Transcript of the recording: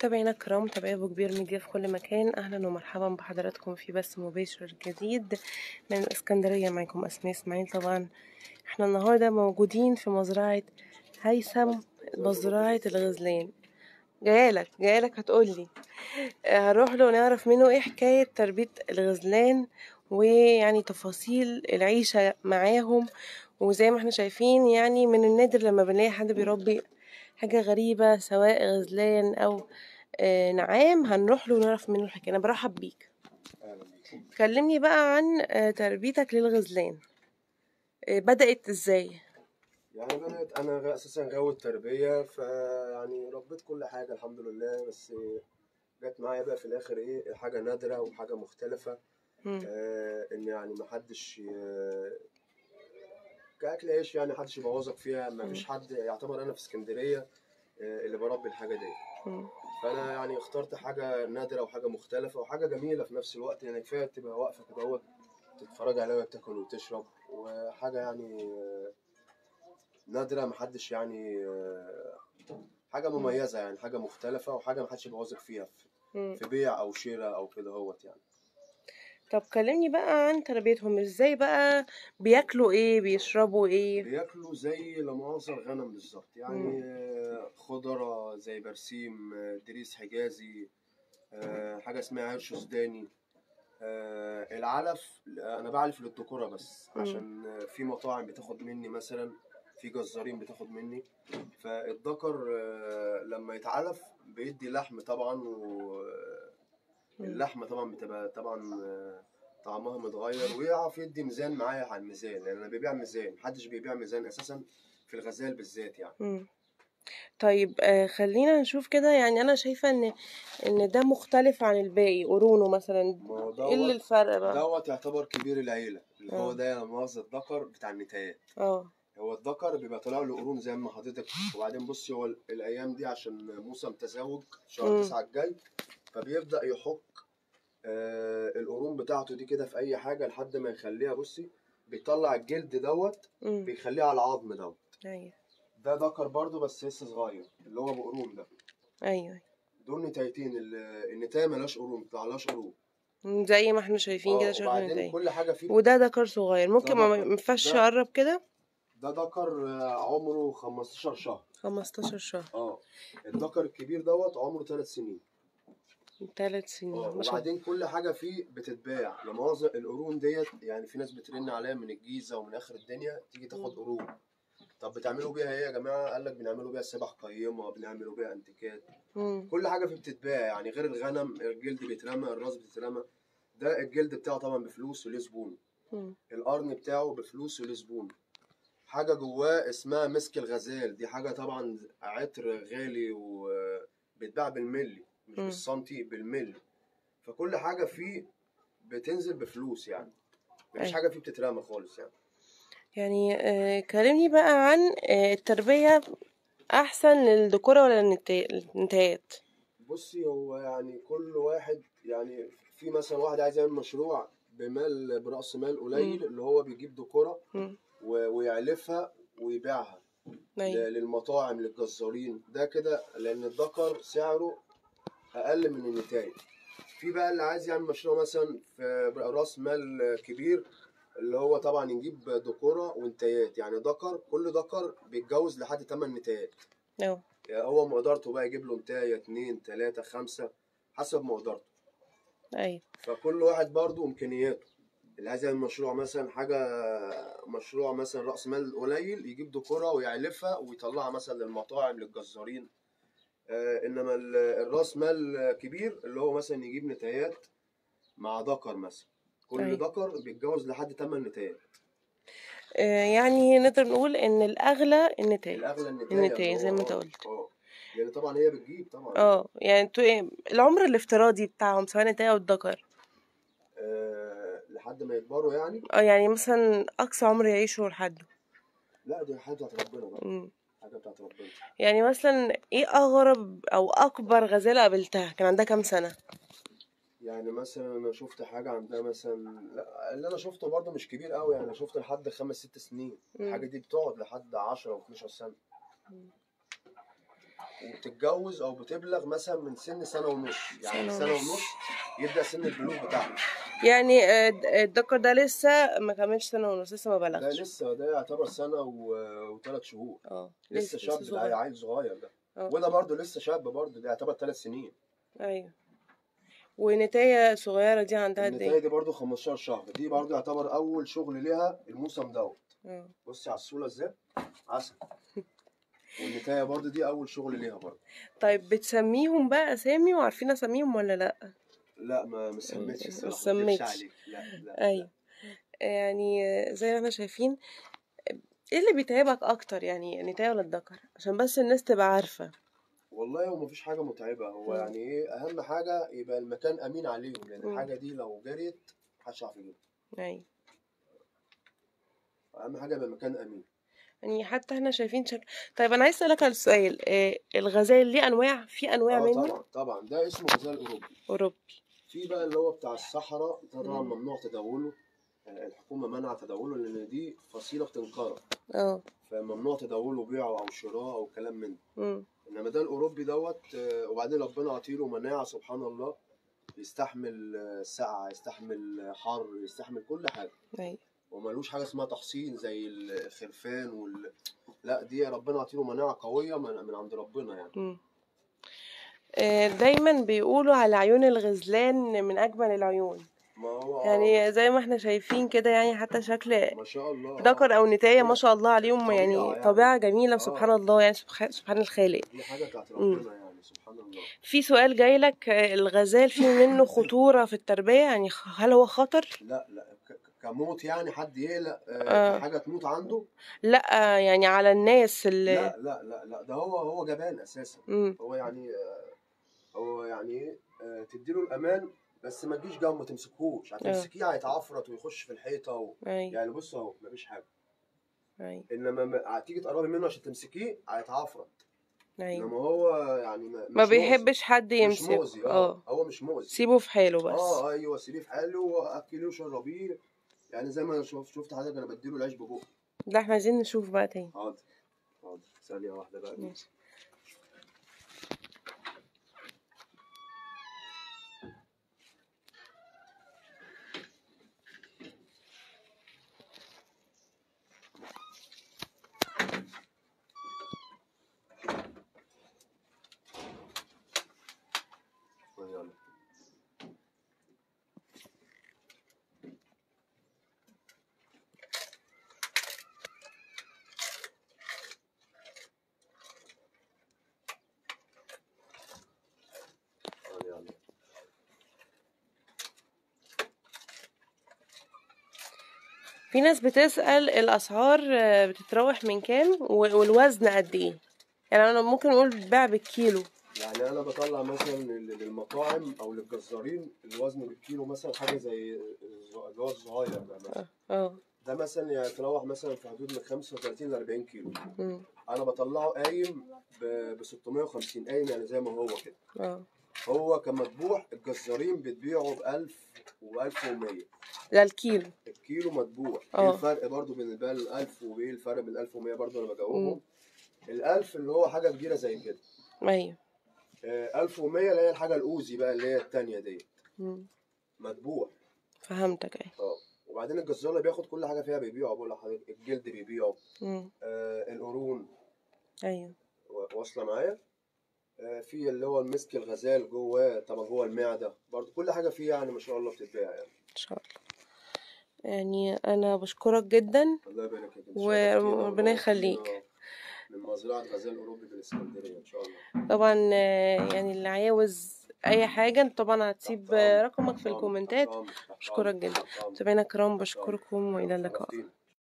متابعينا الكرام متابعي ابو كبير ميديا في كل مكان اهلا ومرحبا بحضراتكم في بث مباشر جديد من الاسكندريه معكم اسماء اسماعيل طبعا احنا النهارده موجودين في مزرعه هيثم مزرعه الغزلان جايلك جايلك هتقولي هنروح له نعرف منه ايه حكايه تربيه الغزلان ويعني تفاصيل العيشه معاهم وزي ما احنا شايفين يعني من النادر لما بنلاقي حد بيربي حاجة غريبة سواء غزلان أو آه، نعام هنروح له ونعرف منه الحكاية أنا برحب بيك اهلا بيكم كلمني بقى عن آه، تربيتك للغزلان آه، بدأت ازاي يعني بدأت انا غ- اساسا غاوي التربيه فيعني ربيت كل حاجه الحمد لله بس جت معايا بقى في الاخر ايه حاجه نادره وحاجه مختلفه مم. آه ان يعني محدش ي- كاكل عيش يعني محدش يبوظك فيها ما فيش حد يعتبر انا في اسكندريه آه اللي بربي الحاجه دي مم. فانا يعني اخترت حاجه نادره وحاجه مختلفه وحاجه جميله في نفس الوقت يعني كفايه تبقى واقفه كده اهوت تتفرج عليها وهي بتاكل وتشرب وحاجه يعني آه، نادره محدش يعني آه، حاجه مميزه يعني حاجه مختلفه وحاجه محدش يبوظك فيها في- مم. في بيع او شراء او كده اهوت يعني طب كلمني بقى عن تربيتهم ازاي بقى بياكلوا ايه بيشربوا ايه بياكلوا زي لا مؤاخذة الغنم بالظبط يعني آه، خضرة زي برسيم آه، دريس حجازي آه، حاجة اسمها عيش سوداني آه، العلف انا بعلف للذكورة بس مم. عشان آه، في مطاعم بتاخد مني مثلا في جزارين بتاخد مني فالذكر آه، لما يتعلف بيدي لحم طبعا واللحمة طبعا بتبقى طبعا آه، طعمها متغير ويعرف يدي ميزان معايا على الميزان لان انا ببيع ميزان محدش بيبيع ميزان اساسا في الغزال بالذات يعني مم. طيب آه خلينا نشوف كده يعني انا شايفة ان ان ده مختلف عن الباقي قرونه مثلا ما هو ايه اللي دوت الفرق بقى دوت يعتبر كبير العيله اللي هو آه. ده لا مؤاخذة الذكر بتاع النتايات اه هو الذكر بيبقى طالع له قرون زي ما حضرتك وبعدين بصي هو الايام دي عشان موسم تزاوج شهر مم. تسعة الجاي فبيبدا يحك آه القرون بتاعته دي كده في اي حاجه لحد ما يخليها بصي بيطلع الجلد دوت مم. بيخليه على العظم دوت ايوه ده ذكر برضه بس لسه صغير اللي هو بقرون ده ايوه دول نتايتين ال- النتايه ملهاش قرون مطلعلهاش قرون مم، زي ما احنا شايفين كده اه شكل وبعدين نتائج كل حاجه فيه وده ذكر صغير ممكن ما ذكر. ما ينفعش ده- اقرب كده ده ذكر آه، عمره 15 شهر 15 شهر اه الذكر الكبير دوت عمره 3 سنين ثلاث سنين اه ما شاء الله وبعدين كل حاجه فيه بتتباع لما مؤاخذة القرون ديت يعني في ناس بترن عليا من الجيزه ومن اخر الدنيا تيجي تاخد قرون طب بتعملوا بيها ايه يا جماعه قال لك بنعملوا بيها سبح قيمه بنعملوا بيها انتيكات مم. كل حاجه فيه بتتباع يعني غير الغنم الجلد بيترمى الراس بتترمى ده الجلد بتاعه طبعا بفلوس وليه زبون مم. القرن بتاعه بفلوس وليه زبون حاجه جواه اسمها مسك الغزال دي حاجه طبعا عطر غالي وبيتباع بالملي مش مم. بالسنتي بالملي فكل حاجه فيه بتنزل بفلوس يعني مفيش أيوة. حاجه فيه بتترمى خالص يعني يعني آه كلمني بقى عن آه التربية أحسن للذكورة ولا للنتا- للنتايات بصي هو يعني كل واحد يعني في مثلا واحد عايز يعمل مشروع بمال براس مال قليل اللي هو بيجيب دكوره مم. و- ويعلفها ويبيعها أيوة ل- للمطاعم للجزارين ده كده لان الذكر سعره اقل من النتايج في بقى اللي عايز يعمل مشروع مثلا في راس مال كبير اللي هو طبعا يجيب ذكوره وانتايات يعني ذكر كل ذكر بيتجوز لحد 8 نتايات أه يعني هو مقدرته بقى يجيب له نتايه 2 3 5 حسب مقدرته أيوة فكل واحد برضه امكانياته اللي عايز يعمل مشروع مثلا حاجه مشروع مثلا راس مال قليل يجيب دكوره ويعلفها ويطلعها مثلا للمطاعم للجزارين آه انما ال- الراس مال كبير اللي هو مثلا يجيب نتايات مع ذكر مثلا كل أيوة. ذكر بيتجوز لحد 8 نتايات آه يعني نقدر نقول إن الأغلى النتايج الاغلى النتايه النتاية اللي زي هو- ما أنت آه، قلت. اه لان طبعا هي بتجيب طبعا اه يعني انتوا ايه العمر الافتراضي بتاعهم سواء نتاية أو الذكر آه لحد ما يكبروا يعني اه يعني مثلا أقصى عمر يعيشوا لحده لا دي حاجه بتاعت ربنا بقى مم. حاجه بتاعت ربنا يعني مثلا ايه أغرب أو أكبر غزالة قابلتها كان عندها كام سنة يعني مثلا انا شفت حاجه عندها مثلا لا اللي انا شفته برضه مش كبير قوي يعني شفت لحد خمس ست سنين مم. الحاجه دي بتقعد لحد 10 و 12 سنه وبتتجوز او بتبلغ مثلا من سن سنه ونص يعني سنة سنه ونص. ونص يبدا سن البلوغ بتاعها يعني آه، د- الدكر ده لسه ما كملش سنة ونص لسه ما ده بلغش لسه ده يعتبر سنه وثلاث شهور اه لسه شاب ده صغير. عيل صغير ده اه. وده برضه لسه شاب برضه ده يعتبر ثلاث سنين ايوه ونتاية صغيرة دي عندها قد النتاية ايه؟ دي برضه 15 شهر دي برضه يعتبر اول شغل ليها الموسم دوت اه. بصي على الصوره ازاي عسل والنتاية برضه دي اول شغل ليها برضه طيب بتسميهم بقى اسامي وعارفين اساميهم ولا لا؟ لا ما ما سميتش ما الصراحه سميتش. ما أكدبش عليك. لا لا ايوه يعني آه، زي ما احنا شايفين ايه اللي بيتعبك اكتر يعني النتاية ولا الدكر؟ عشان بس الناس تبقى عارفة والله هو مفيش حاجة متعبة هو مم. يعني ايه أهم حاجة يبقى المكان أمين عليهم لأن مم. الحاجة دي لو جريت محدش هيعرف يجيبها ايوه أهم حاجة يبقى المكان أمين يعني حتى احنا شايفين شكل طيب انا عايز اسالك على سؤال آه، الغزال ليه انواع في انواع اه منه طبعا طبعا ده اسمه غزال أوروبي اوروبي في بقى اللي هو بتاع الصحراء ده طبعا مم. ممنوع تداوله آه، الحكومة منع تداوله لأن دي فصيلة بتنقرض اه فممنوع تداوله بيعه أو شراء أو كلام من ده امم إنما ده الأوروبي دوت آه، وبعدين ربنا عطيله مناعة سبحان الله يستحمل آه، سقعة يستحمل حر يستحمل كل حاجة ايوه وملوش حاجه اسمها تحصين زي الخرفان وال لا دي ربنا عطيله مناعه قويه من, من عند ربنا يعني مم. آه، دايما بيقولوا على عيون الغزلان من اجمل العيون ما هو آه، يعني زي ما احنا شايفين كده يعني حتى شكل ما شاء الله آه، ذكر او نتاية ما شاء الله عليهم طبيعة يعني يعني. طبيعة جميلة آه. سبحان الله يعني سبح- سبحان الخالق دي حاجه بتاعت مم. ربنا يعني سبحان الله في سؤال جاي لك آه، الغزال فيه منه خطورة في التربية يعني خ- هل هو خطر؟ لا لا ك- ك- كموت يعني حد يقلق آه. آه. حاجه تموت عنده لا آه، يعني على الناس اللي لا لا لا لا ده هو هو جبان اساسا مم. هو يعني آه، هو يعني ايه آه، تديله الامان بس ما تجيش جنبه ما تمسكهوش هتمسكيه هيتعفرت ويخش في الحيطه و... ايوه يعني بص اهو مفيش حاجه ايوه انما ما- هتيجي تقربي منه عشان تمسكيه هيتعفرت ايوه انما هو يعني ما, ما مش بيحبش حد مؤذي. مش يمسكه مؤذي اه اه هو مش مؤذي سيبه في حاله بس اه ايوه سيبيه في حاله واكليه وشربيه يعني زي ما انا شفت شفت حضرتك انا بديله العيش ببقه لا احنا عايزين نشوف بقى تاني حاضر حاضر ثانيه واحده بقى ماشي يلا يلا في ناس بتسأل الأسعار آه، بتتراوح من كام و- والوزن قد ايه يعني أنا ممكن نقول بتباع بالكيلو يعني انا بطلع مثلا لل- للمطاعم او للجزارين الوزن بالكيلو مثلا حاجه زي الز- اللي هو الصغير ده مثلا اه ده مثلا يعني تروح مثلا في حدود من 35 ل 40 كيلو مم. انا بطلعه قايم ب 650 قايم يعني زي ما هو كده اه هو كمذبوح الجزارين بتبيعه ب 1000 و 1100 ده الكيلو الكيلو مذبوح اه. ايه الفرق برضو بين بقى ال 1000 وايه الفرق بين 1100 برضو انا بجاوبهم ال 1000 اللي هو حاجه كبيره زي كده ايوه آه، 1100 اللي هي الحاجه الاوزي بقى اللي هي التانية دي مم. مذبوح فهمتك ايوه اه وبعدين الجزار اللي بياخد كل حاجه فيها بيبيعه بقول لحضرتك الجلد بيبيعه مم. آه القرون ايوه و- واصله معايا آه في اللي هو المسك الغزال جواه طبعا جوه المعده برضو كل حاجه فيه يعني ما شاء الله بتتباع يعني ان شاء الله يعني انا بشكرك جدا الله يبارك فيك وربنا يخليك. من مزرعه غزال اوروبي في الاسكندريه ان شاء الله طبعا آه، يعني اللي عاوز اي حاجه انت طبعا هتسيب تحت آه، أمرك، رقمك تحت في أمرك، الكومنتات تحت أمرك، تحت اشكرك أمرك، جدا تحت أمرك. متابعينا الكرام بشكركم والى اللقاء شرفتينا.